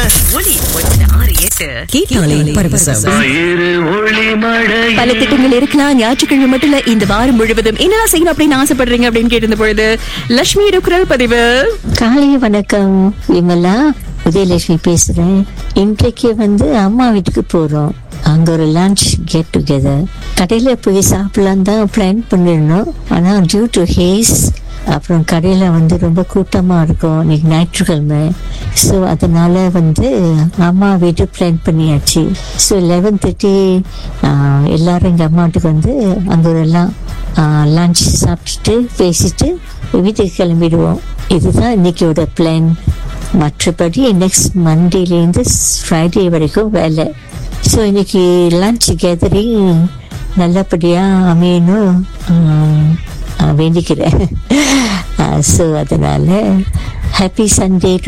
ஒலி ஒன்பது ஆறு எட்டு கேட்டாலே பரவசம் ஞாயிறு ஒளி மழை பல திட்டங்கள் இருக்கலாம் ஞாயிற்றுக்கிழமை மட்டும் இல்ல இந்த வாரம் முழுவதும் என்னெல்லாம் செய்யணும் அப்படின்னு ஆசைப்படுறீங்க அப்படின்னு கேட்டிருந்த பொழுது லட்சுமியோட குரல் பதிவு காலை வணக்கம் விமலா உதயலட்சுமி பேசுறேன் இன்றைக்கு வந்து அம்மா வீட்டுக்கு போறோம் அங்க ஒரு லஞ்ச் கெட் டுகெதர் கடையில போய் சாப்பிடலாம் தான் பிளான் பண்ணிருந்தோம் ஆனா டியூ டு ஹேஸ் அப்புறம் கடையில வந்து ரொம்ப கூட்டமா இருக்கும் இன்னைக்கு ஞாயிற்றுக்கிழமை ஸோ அதனால வந்து அம்மா வீட்டு பிளான் பண்ணியாச்சு ஸோ லெவன் தேர்ட்டி எல்லாரும் எங்கள் அம்மா வீட்டுக்கு வந்து அங்கே ஒரு எல்லாம் லஞ்ச் சாப்பிட்டுட்டு பேசிட்டு வீட்டுக்கு கிளம்பிடுவோம் இதுதான் இன்னைக்கோட பிளான் மற்றபடி நெக்ஸ்ட் மண்டேலேருந்து ஃப்ரைடே வரைக்கும் வேலை ஸோ இன்னைக்கு லஞ்ச் கேதரிங் நல்லபடியாக அமையணும் ஆம், ஆ, வேண்டிக்கிறேன் ஸோ அதனால ஹாப்பி சண்டே டு